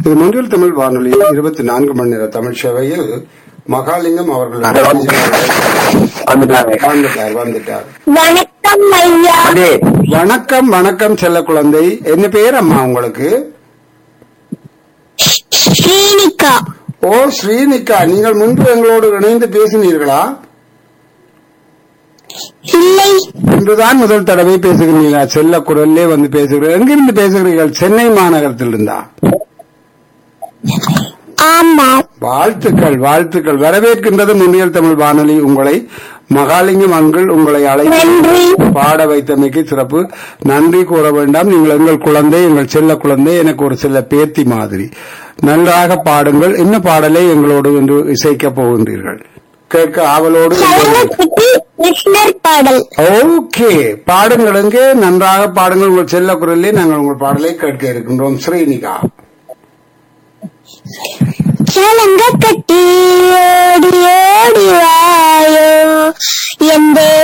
இது மொன்றில் தமிழ் வானொலியில் இருபத்தி நான்கு மணி நேர தமிழ் சேவையில் மகாலிங்கம் அவர்கள் வந்துட்டாங்க வந்துட்டார் வந்துட்டார் வணக்கம் ஐயா அதே வணக்கம் வணக்கம் செல்ல குழந்தை என்ன பேர் அம்மா உங்களுக்கு ஸ்ரீனிகா ஓ ஸ்ரீனிகா நீங்கள் முன்பு எங்களோடு இணைந்து பேசினீர்களா இல்லை இன்றுதான் முதல் தடவை பேசுகிறீர்களா செல்ல குரல்லே வந்து பேசுகிறீர்கள் எங்கிருந்து பேசுகிறீர்கள் சென்னை மாநகரத்தில் இருந்தா ஆமா வாழ்த்துக்கள் வாழ்த்துக்கள் வரவேற்கின்றது முன்னியல் தமிழ் வானொலி உங்களை மகாலிங்கம் அன்கள் உங்களை அழைத்து நன்றி பாட வைத்தமைக்கு சிறப்பு நன்றி கூற வேண்டாம் நீங்கள் எங்கள் குழந்தை எங்கள் செல்ல குழந்தை எனக்கு ஒரு செல்ல பேத்தி மாதிரி நன்றாக பாடுங்கள் என்ன பாடலை எங்களோடு இன்று இசைக்கப் போகின்றீர்கள் கேட்க ஆவலோடு சரவணக்குட்டி கிருஷ்ணர் பாடல் ஓகே பாடுங்கள் எங்கே நன்றாக பாடுங்கள் உங்கள் செல்ல குரலிலே நாங்கள் உங்கள் பாடலை கேட்க இருக்கின்றோம் ஸ்ரீனிகா சலங்க கட்டி ஓடி ஓடி வாயோ என்